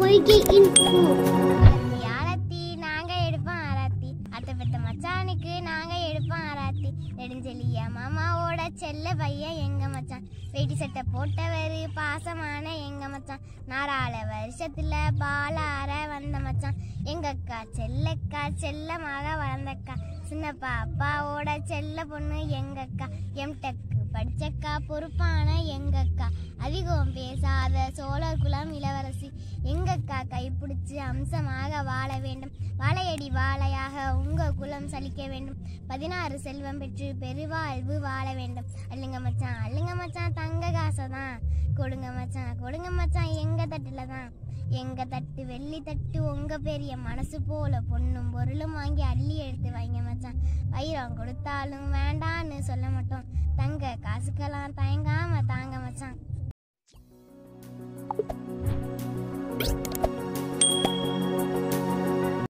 பொய்கை info ஆரத்தி ஆரத்தி நாங்க எடுப்போம் ஆராத்தி அத்தை பெத்த மச்சானுக்கு நாங்க எடுப்போம் ஆராத்தி நெடுஞ்செலியா மாமாவோட செல்ல பையன் எங்க மச்சான் வேட்டி சட்டை போட்டவரு பாசமான எங்க மச்சான் நாராள வருஷத்துல பாலார வந்த மச்சான் எங்க அக்கா செல்லக்கா செல்லமாக வளர்ந்தக்கா சின்னப்பா அப்பாவோட செல்ல பொண்ணு எங்க அக்கா எம்டெக் படிச்சக்கா பொறுப்பான எங்க அக்கா அதிகம் பேசாத சோழர் குலம் இளவரசி எங்கக்கா கைப்பிடிச்சு அம்சமாக வாழ வேண்டும் வாழையடி வாழையாக உங்க குலம் சலிக்க வேண்டும் பதினாறு செல்வம் பெற்று பெருவாழ்வு வாழ வேண்டும் அல்லுங்க மச்சான் அல்லுங்க மச்சான் தங்க காசை தான் கொடுங்க மச்சான் கொடுங்க மச்சான் எங்க தட்டுல தான் எங்க தட்டு வெள்ளி தட்டு உங்க பெரிய மனசு போல பொண்ணும் பொருளும் வாங்கி அள்ளி எடுத்து வைங்க மச்சான் வைரம் கொடுத்தாலும் வேண்டான்னு சொல்ல மாட்டோம் தங்க காசுக்கெல்லாம் தயங்காம தாங்க மச்சான்